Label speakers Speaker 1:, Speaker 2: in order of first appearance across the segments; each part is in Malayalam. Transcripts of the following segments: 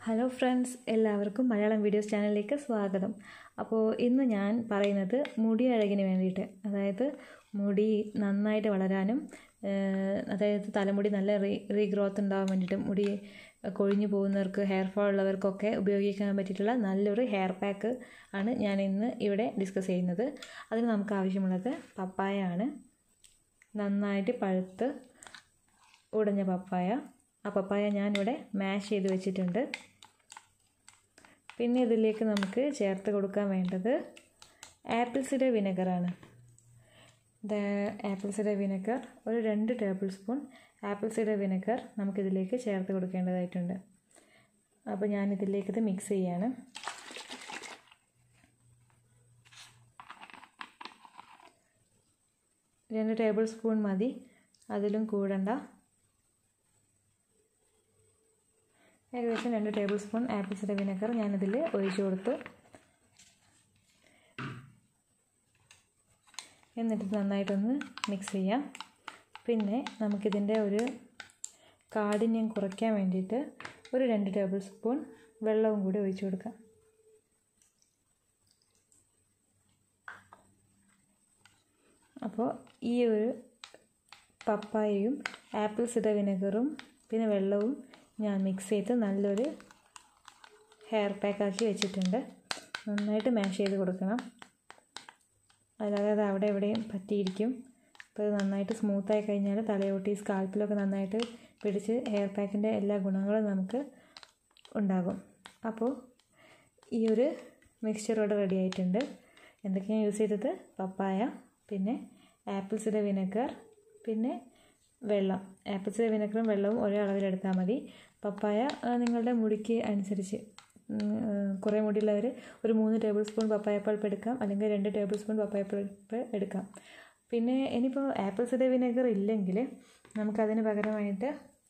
Speaker 1: ഹലോ ഫ്രണ്ട്സ് എല്ലാവർക്കും മലയാളം വീഡിയോസ് ചാനലിലേക്ക് സ്വാഗതം അപ്പോൾ ഇന്ന് ഞാൻ പറയുന്നത് മുടി അഴകിന് വേണ്ടിയിട്ട് അതായത് മുടി നന്നായിട്ട് വളരാനും ഏഹ്, അതായത് തലമുടി നല്ല റീ റീഗ്രോത്ത് ഉണ്ടാകാൻ വേണ്ടിയിട്ടും മുടി കൊഴിഞ്ഞു പോകുന്നവർക്ക് ഹെയർ ഫോൾ ഉള്ളവർക്കൊക്കെ ഉപയോഗിക്കാൻ പറ്റിയിട്ടുള്ള നല്ലൊരു ഹെയർ പാക്ക് ആണ് ഞാൻ ഇന്ന് ഇവിടെ ഡിസ്കസ് ചെയ്യുന്നത് അതിന് നമുക്ക് ആവശ്യമുള്ളത് പപ്പായ ആണ് നന്നായിട്ട് പഴുത്ത് ഉടഞ്ഞ പപ്പായ ആ പപ്പായ ഞാനിവിടെ മാഷ് ചെയ്ത് വെച്ചിട്ടുണ്ട് പിന്നെ ഇതിലേക്ക് നമുക്ക് ചേർത്ത് കൊടുക്കാൻ വേണ്ടത് ആപ്പിൾ സിഡർ വിനെഗറാണ് ഇത് ആപ്പിൾ സിഡർ വിനെഗർ ഒരു രണ്ട് tablespoon apple cider vinegar നമുക്കിതിലേക്ക് ചേർത്ത് കൊടുക്കേണ്ടതായിട്ടുണ്ട് അപ്പോൾ ഞാനിതിലേക്ക് ഇത് മിക്സ് ചെയ്യാണ് രണ്ട് ടേബിൾ സ്പൂൺ മതി അതിലും കൂടണ്ട ഏകദേശം രണ്ട് tablespoon apple cider vinegar ഞാനിതിൽ ഒഴിച്ചു കൊടുത്തു എന്നിട്ട് നന്നായിട്ടൊന്ന് മിക്സ് ചെയ്യാം പിന്നെ നമുക്കിതിൻ്റെ ഒരു കാഠിന്യം കുറയ്ക്കാൻ വേണ്ടിയിട്ട് ഒരു രണ്ട് ടേബിൾ സ്പൂൺ വെള്ളവും കൂടി ഒഴിച്ചു കൊടുക്കാം അപ്പോൾ ഈ ഒരു പപ്പായയും ആപ്പിൾ സിഡർ വിനെഗറും പിന്നെ വെള്ളവും ഞാൻ മിക്സ് ചെയ്ത് നല്ലൊരു ഹെയർ പാക്കാക്കി വെച്ചിട്ടുണ്ട് നന്നായിട്ട് മാഷ് ചെയ്ത് കൊടുക്കണം അല്ലാതെ അത് അവിടെ എവിടെയും പറ്റിയിരിക്കും അപ്പോൾ ഇത് നന്നായിട്ട് സ്മൂത്തായി കഴിഞ്ഞാൽ തലയോട്ടി സ്കാൽപ്പിലൊക്കെ നന്നായിട്ട് പിടിച്ച് ഹെയർ പാക്കിൻ്റെ എല്ലാ ഗുണങ്ങളും നമുക്ക് ഉണ്ടാകും അപ്പോൾ ഈ ഒരു മിക്സ്ചർ ഇവിടെ റെഡി ആയിട്ടുണ്ട് എന്തൊക്കെയാണ് യൂസ് ചെയ്തത് പപ്പായ പിന്നെ ആപ്പിൾ സിഡർ വിനെഗർ പിന്നെ വെള്ളം ആപ്പിൾ സിഡർ വിനെഗറും വെള്ളവും ഒരേ അളവിലെടുത്താൽ മതി പപ്പായ നിങ്ങളുടെ മുടിക്ക് അനുസരിച്ച് കുറേ മുടിയുള്ളവർ ഒരു മൂന്ന് ടേബിൾ സ്പൂൺ പപ്പായ പൾപ്പ് എടുക്കാം അല്ലെങ്കിൽ രണ്ട് ടേബിൾ സ്പൂൺ പപ്പായ പൾപ്പ് എടുക്കാം പിന്നെ ഇനിയിപ്പോൾ ആപ്പിൾ സിഡർ വിനെഗർ ഇല്ലെങ്കിൽ നമുക്കതിന് പകരമായിട്ട്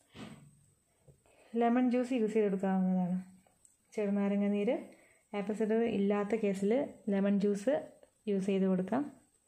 Speaker 1: ലെമൺ ജ്യൂസ് യൂസ് ചെയ്തെടുക്കാവുന്നതാണ് ചെറുനാരങ്ങ നീര് ആപ്പിൾ സിഡർ ഇല്ലാത്ത കേസിൽ ലെമൺ ജ്യൂസ് യൂസ് ചെയ്ത് കൊടുക്കാം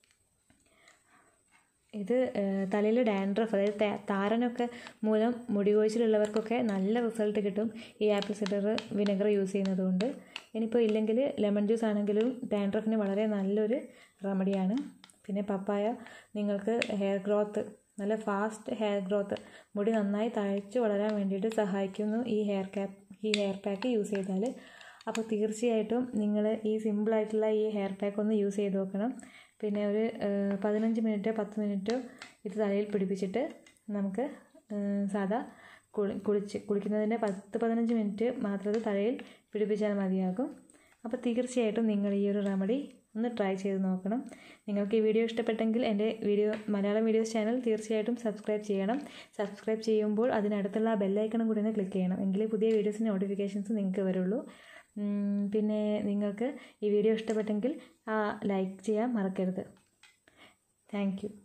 Speaker 1: ഇത് തലയിൽ ഡാൻഡ്രഫ് അതായത് താരനൊക്കെ മൂലം മുടി കൊഴിച്ചിലുള്ളവർക്കൊക്കെ നല്ല റിസൾട്ട് കിട്ടും ഈ ആപ്പിൾ സിഡർ വിനെഗർ യൂസ് ചെയ്യുന്നത് കൊണ്ട് ഇനിയിപ്പോൾ ഇല്ലെങ്കിൽ ലെമൺ ജ്യൂസ് ആണെങ്കിലും ഡാൻഡ്രഫിന് വളരെ നല്ലൊരു റെമഡിയാണ് പിന്നെ പപ്പായ നിങ്ങൾക്ക് ഹെയർ ഗ്രോത്ത് നല്ല ഫാസ്റ്റ് ഹെയർ ഗ്രോത്ത് മുടി നന്നായി തഴച്ചു വളരാൻ വേണ്ടിയിട്ട് സഹായിക്കുന്നു ഈ ഹെയർ ക്യാപ്പ് ഈ ഹെയർ പാക്ക് യൂസ് ചെയ്താൽ അപ്പോൾ തീർച്ചയായിട്ടും നിങ്ങൾ ഈ സിമ്പിളായിട്ടുള്ള ഈ ഹെയർ പാക്ക് ഒന്ന് യൂസ് ചെയ്ത് നോക്കണം പിന്നെ ഒരു പതിനഞ്ച് മിനിറ്റോ പത്ത് മിനിറ്റോ ഇത് തലയിൽ പിടിപ്പിച്ചിട്ട് നമുക്ക് സാധാ കുളി കുളിച്ച് കുളിക്കുന്നതിൻ്റെ പത്ത് പതിനഞ്ച് മിനിറ്റ് മാത്രം ഇത് തലയിൽ പിടിപ്പിച്ചാൽ മതിയാകും അപ്പോൾ തീർച്ചയായിട്ടും നിങ്ങൾ ഈ ഒരു റെമഡി ഒന്ന് ട്രൈ ചെയ്ത് നോക്കണം നിങ്ങൾക്ക് ഈ വീഡിയോ ഇഷ്ടപ്പെട്ടെങ്കിൽ എൻ്റെ വീഡിയോ മലയാളം വീഡിയോസ് ചാനൽ തീർച്ചയായിട്ടും സബ്സ്ക്രൈബ് ചെയ്യണം സബ്സ്ക്രൈബ് ചെയ്യുമ്പോൾ അതിനടുത്തുള്ള ആ ബെല്ലൈക്കണം കൂടി ഒന്ന് ക്ലിക്ക് ചെയ്യണം എങ്കിലേ പുതിയ വീഡിയോസിൻ്റെ നോട്ടിഫിക്കേഷൻസ് നിങ്ങൾക്ക് വരുള്ളൂ പിന്നെ നിങ്ങൾക്ക് ഈ വീഡിയോ ഇഷ്ടപ്പെട്ടെങ്കിൽ ലൈക്ക് ചെയ്യാൻ മറക്കരുത് താങ്ക് യു